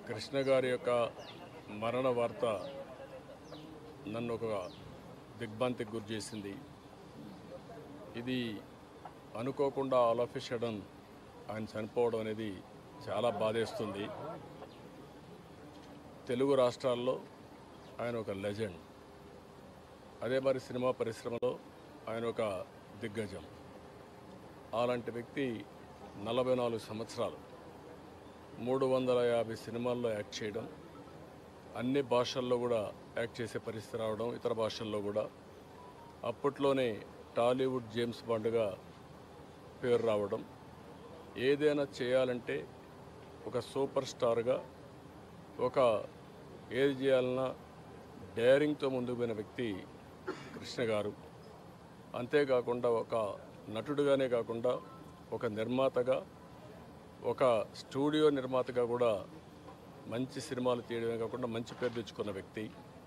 కృష్ణ గారి యొక్క మరణ వార్త నన్ను ఒక దిగ్భ్రాంతికి గురి చేసింది ఇది అనుకోకుండా ఆల్ ఆఫ్ సడన్ ఆయన చనిపోవడం అనేది చాలా బాధేస్తుంది తెలుగు రాష్ట్రాల్లో ఆయన ఒక లెజెండ్ అదే మరి సినిమా పరిశ్రమలో ఆయన ఒక దిగ్గజం అలాంటి వ్యక్తి నలభై నాలుగు సంవత్సరాలు మూడు వందల యాభై సినిమాల్లో యాక్ట్ చేయడం అన్ని భాషల్లో కూడా యాక్ట్ చేసే పరిస్థితి రావడం ఇతర భాషల్లో కూడా అప్పట్లోనే టాలీవుడ్ జేమ్స్ బాండ్గా పేరు రావడం ఏదైనా చేయాలంటే ఒక సూపర్ స్టార్గా ఒక ఏది చేయాలన్నా డేరింగ్తో ముందుకు పోయిన వ్యక్తి కృష్ణ గారు అంతేకాకుండా ఒక నటుడుగానే కాకుండా ఒక నిర్మాతగా ఒక స్టూడియో నిర్మాతగా కూడా మంచి సినిమాలు తీయడమే కాకుండా మంచి పేరు తెచ్చుకున్న వ్యక్తి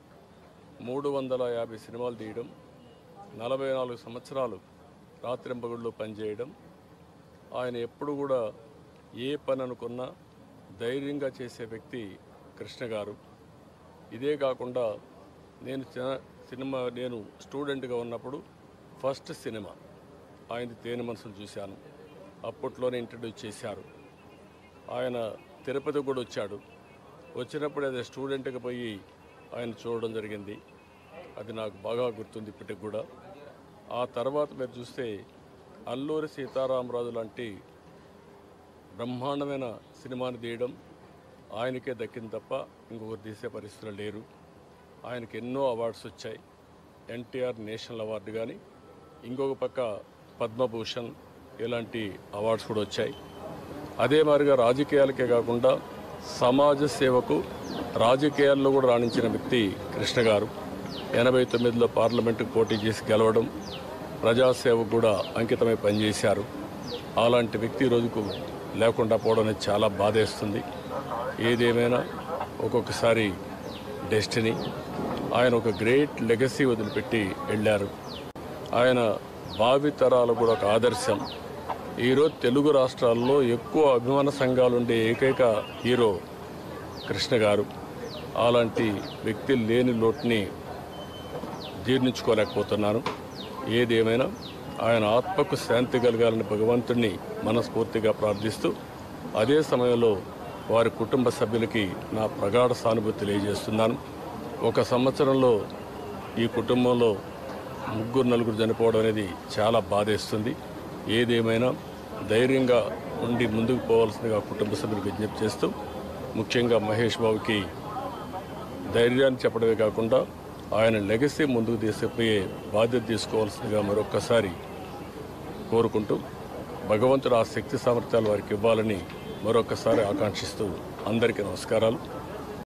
మూడు వందల యాభై సినిమాలు తీయడం నలభై నాలుగు సంవత్సరాలు రాత్రింపగుళ్ళు పనిచేయడం ఆయన ఎప్పుడు కూడా ఏ పని అనుకున్నా ధైర్యంగా చేసే వ్యక్తి కృష్ణ గారు ఇదే కాకుండా నేను చిన్న సినిమా నేను స్టూడెంట్గా ఉన్నప్పుడు ఫస్ట్ సినిమా ఆయన తేనె మనసులు చూశాను అప్పట్లోనే ఇంట్రడ్యూస్ చేశారు ఆయన తిరుపతి కూడా వచ్చాడు వచ్చినప్పుడు అదే స్టూడెంట్గా పోయి ఆయన చూడడం జరిగింది అది నాకు బాగా గుర్తుంది ఇప్పటికి కూడా ఆ తర్వాత మీరు చూస్తే అల్లూరి సీతారామరాజు లాంటి బ్రహ్మాండమైన సినిమాని తీయడం ఆయనకే దక్కింది తప్ప ఇంకొకరు తీసే పరిస్థితులు లేరు ఆయనకి ఎన్నో అవార్డ్స్ వచ్చాయి ఎన్టీఆర్ నేషనల్ అవార్డు కానీ ఇంకొక పక్క పద్మభూషణ్ ఇలాంటి అవార్డ్స్ కూడా వచ్చాయి అదే మాదిరిగా రాజకీయాలకే కాకుండా సమాజ సేవకు రాజకీయాల్లో కూడా రాణించిన వ్యక్తి కృష్ణ గారు ఎనభై తొమ్మిదిలో పార్లమెంటుకు పోటీ చేసి గెలవడం ప్రజాసేవకు కూడా అంకితమై పనిచేశారు అలాంటి వ్యక్తి ఈ రోజుకు లేకుండా పోవడం అనేది చాలా బాధేస్తుంది ఏదేమైనా ఒక్కొక్కసారి డెస్టినీ ఆయన ఒక గ్రేట్ లెగసీ వదిలిపెట్టి వెళ్ళారు ఆయన భావితరాలు కూడా ఒక ఆదర్శం ఈరోజు తెలుగు రాష్ట్రాల్లో ఎక్కువ అభిమాన సంఘాలు ఉండే ఏకైక హీరో కృష్ణ గారు అలాంటి వ్యక్తి లేని లోటుని జీర్ణించుకోలేకపోతున్నాను ఏదేమైనా ఆయన ఆత్మకు శాంతి కలగాలని భగవంతుణ్ణి మనస్ఫూర్తిగా ప్రార్థిస్తూ అదే సమయంలో వారి కుటుంబ సభ్యులకి నా ప్రగాఢ సానుభూతి తెలియజేస్తున్నాను ఒక సంవత్సరంలో ఈ కుటుంబంలో ముగ్గురు నలుగురు చనిపోవడం అనేది చాలా బాధేస్తుంది ఏదేమైనా ధైర్యంగా ఉండి ముందుకు పోవాల్సిందిగా కుటుంబ సభ్యులకు విజ్ఞప్తి చేస్తూ ముఖ్యంగా మహేష్ బాబుకి ధైర్యాన్ని చెప్పడమే కాకుండా ఆయన లెగసీ ముందుకు తీసుకుపోయే బాధ్యత తీసుకోవాల్సిందిగా మరొక్కసారి కోరుకుంటూ భగవంతుడు ఆ శక్తి సామర్థ్యాలు వారికి ఇవ్వాలని మరొకసారి ఆకాంక్షిస్తూ అందరికీ నమస్కారాలు